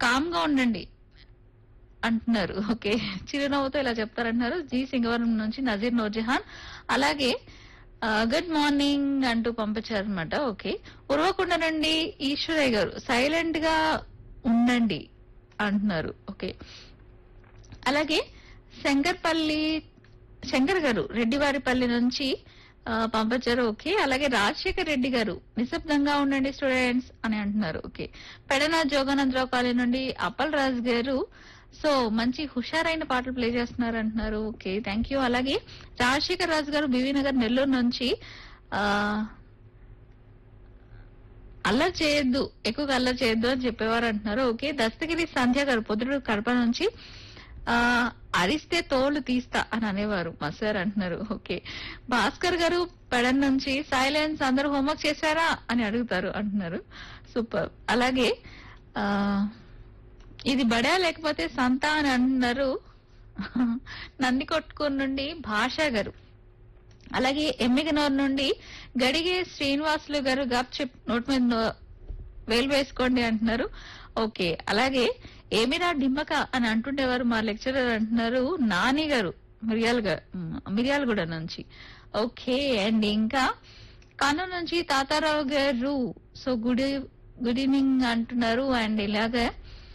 com గా ఉండండి అంటున్నారు ఓకే చిరునవ్వుతో ఇలా చెప్తారంటున్నారు జి సింగవరం నుంచి నజీర్ నూర్జహాన్ అలాగే గుడ్ మార్నింగ్ అంటూ పంపించారు అనమాట ఓకే ఉరవకుండా నుండి ఈశ్వరయ్య గారు సైలెంట్ గా ఉండండి అంటున్నారు ఓకే అలాగే శంకర్పల్లి శంకర్ గారు రెడ్డివారిపల్లి నుంచి ఆ, పంపించారు ఓకే అలాగే రాజశేఖర్ రెడ్డి గారు నిశ్శబ్దంగా ఉండండి స్టూడెంట్స్ అని అంటున్నారు ఓకే పెడన జోగానందరావు కాలేజ్ నుండి అప్పల్ రాజ్ గారు సో మంచి హుషారైన పాటలు ప్లే చేస్తున్నారు అంటున్నారు ఓకే థ్యాంక్ యూ అలాగే రాజశేఖర్ రాజు గారు బీవీ నగర్ నెల్లూరు నుంచి ఆ అల్లరి చేయొద్దు ఎక్కువగా అల్లరి చేయొద్దు అని చెప్పేవారు అంటున్నారు ఓకే దస్తగిరి సంధ్య గారు పొద్దుడు కడప నుంచి ఆ అరిస్తే తోలు తీస్తా అని అనేవారు మా సార్ అంటున్నారు ఓకే భాస్కర్ గారు పెడన్ నుంచి సైలెన్స్ అందరూ హోంవర్క్ చేశారా అని అడుగుతారు అంటున్నారు సూపర్ అలాగే ఆ ఇది బడా లేకపోతే సంత అని అంటున్నారు నంది కొట్టుకొని నుండి భాషా గారు అలాగే ఎమ్మిగనూరు నుండి గడిగే శ్రీనివాసులు గారు గప్ చిప్ నోట్ మీద నో- వేలు వేసుకోండి అంటున్నారు ఓకే అలాగే ఏమిరా డిమ్మక అని అంటుండేవారు మా లెక్చరర్ అంటున్నారు నాని గారు మిరియాల మిరియాలగూడ నుంచి ఓకే అండ్ ఇంకా కన్ను నుంచి Tatarao garu so good good evening అంటున్నారు అండ్ ఇలాగే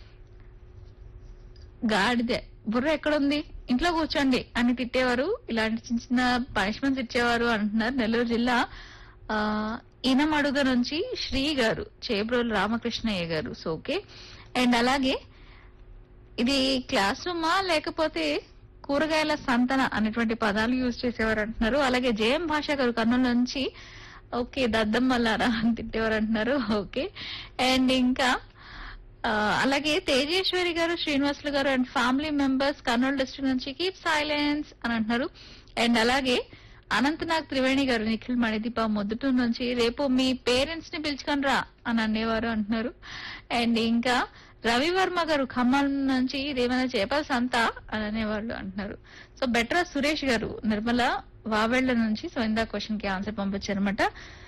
గాడిదే బుర్ర ఎక్కడుంది ఇంట్లో కూర్చోండి అని తిట్టేవారు ఇలాంటి చిన్న చిన్న పనిష్మెంట్స్ ఇచ్చేవారు అంటున్నారు నెల్లూరు జిల్లా ఆ, ఇనమడుగ నుంచి శ్రీ గారు చేబ్రోలు రామకృష్ణయ్య గారు సో ఓకే అండ్ అలాగే ఇది క్లాస్ రూమా లేకపోతే కూరగాయల సంతన అనేటువంటి పదాలు యూజ్ చేసేవారు అంటున్నారు అలాగే జయం భాష గారు కర్నూలు నుంచి ఓకే దద్దమ్మలారా అని తిట్టేవారు అంటున్నారు ఓకే అండ్ ఇంకా ఆ, అలాగే Tejeswari garu Srinivasulu garu and family members Kurnool district నుంచి కీప్ సైలెన్స్ అని అంటున్నారు అండ్ అలాగే అనంతనాగ్ త్రివేణి గారు నిఖిల్ మణిదీప మొదటి నుంచి రేపు మీ పేరెంట్స్ ని పిలుచుకొని రా అని అనేవారు అంటున్నారు అండ్ ఇంకా రవివర్మ గారు ఖమ్మం నుంచి ఇదేమైనా చేపల సంత అని అనేవాళ్ళు అంటున్నారు సో బెటర్ సురేష్ గారు నిర్మల వావెళ్ల నుంచి సో ఇందా క్వశ్చన్ కి ఆన్సర్ పంపించారనమాట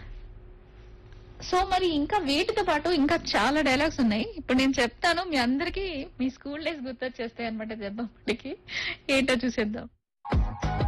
సో మరి ఇంకా వీటితో పాటు ఇంకా చాలా డైలాగ్స్ ఉన్నాయి ఇప్పుడు నేను చెప్తాను మీ అందరికీ మీ స్కూల్ డేస్ గుర్తొచ్చేస్తాయి అనమాట దెబ్బకి ఏంటో చూసేద్దాం